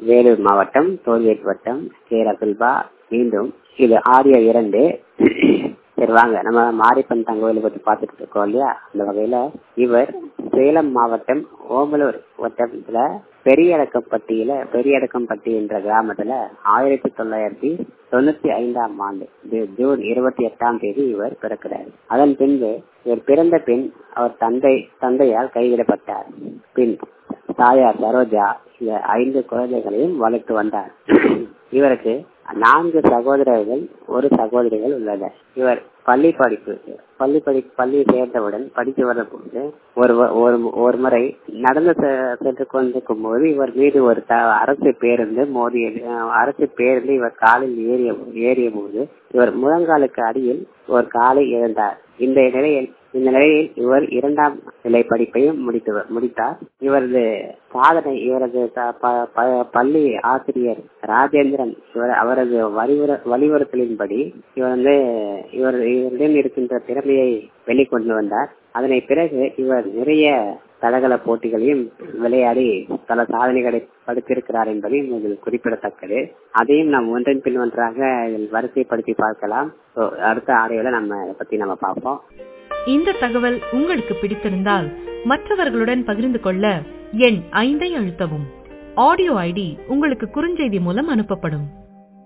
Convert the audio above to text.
வேலூர் மாவட்டம் டோல்கேட் வட்டம் கே ரகுல்பா மீண்டும் இது ஆடியோ இரண்டு சரி வாங்க நம்ம மாரியப்பன் தங்கோயிலை பத்தி பார்த்துட்டு இருக்கோம் இல்லையா அந்த வகையில இவர் சேலம் மாவட்டம் ஓமலூர் வட்டத்துல பெரியடக்கம்பட்டியில பெரியடக்கம்பட்டி என்ற கிராமத்துல ஆயிரத்தி தொள்ளாயிரத்தி தொண்ணூத்தி ஐந்தாம் ஆண்டு ஜூ- ஜூன் இருபத்தி எட்டாம் தேதி இவர் பிறக்கிறார் அதன் பின்பு இவர் பிறந்த பின் அவர் தந்தை தந்தையால் கைவிடப்பட்டார் பின் தாயார் சரோஜா இந்த ஐந்து குழந்தைகளையும் வளர்த்து வந்தார் இவருக்கு நான்கு சகோதரர்கள் ஒரு சகோதரிகள் உள்ளனர் இவர் பள்ளி படிப்பு பள்ளி படி பள்ளி சேர்ந்தவுடன் படித்து வரும்போது ஒரு வ- ஒரு ஒரு முறை நடந்து செ- சென்று கொண்டிருக்கும் போது இவர் மீது ஒரு த- அரசு பேருந்து மோதியது அஹ் அரசு பேருந்து இவர் காலில் ஏறிய ஏறிய போது இவர் முழங்காலுக்கு அடியில் ஒரு காலை இழந்தார் இந்த நிலையில் இந்த நிலையில் இவர் இரண்டாம் நிலை படிப்பையும் முடித்து முடித்தார் இவரது சாதனை இவரது த- ப- ப- பள்ளி ஆசிரியர் ராஜேந்திரன் இவர் அவரது வலியுறு வலியுறுத்தலின்படி இவர் வந்து இவர் இவரிடம் இருக்கின்ற திறமையை வெளிக்கொண்டு வந்தார் அதனை பிறகு இவர் நிறைய தடகள போட்டிகளையும் விளையாடி பல சாதனைகளை படுத்திருக்கிறார் என்பதையும் இதில் குறிப்பிடத்தக்கது அதையும் நாம் ஒன்றன் பின் ஒன்றாக இதில் வரிசைப்படுத்தி பார்க்கலாம் So, அடுத்த ஆடியோல நம்ம இதை பத்தி நம்ம பார்ப்போம் இந்த தகவல் உங்களுக்கு பிடித்திருந்தால் மற்றவர்களுடன் பகிர்ந்து கொள்ள எண் ஐந்தை அழுத்தவும் ஆடியோ ஐடி உங்களுக்கு குறுஞ்செய்தி மூலம் அனுப்பப்படும்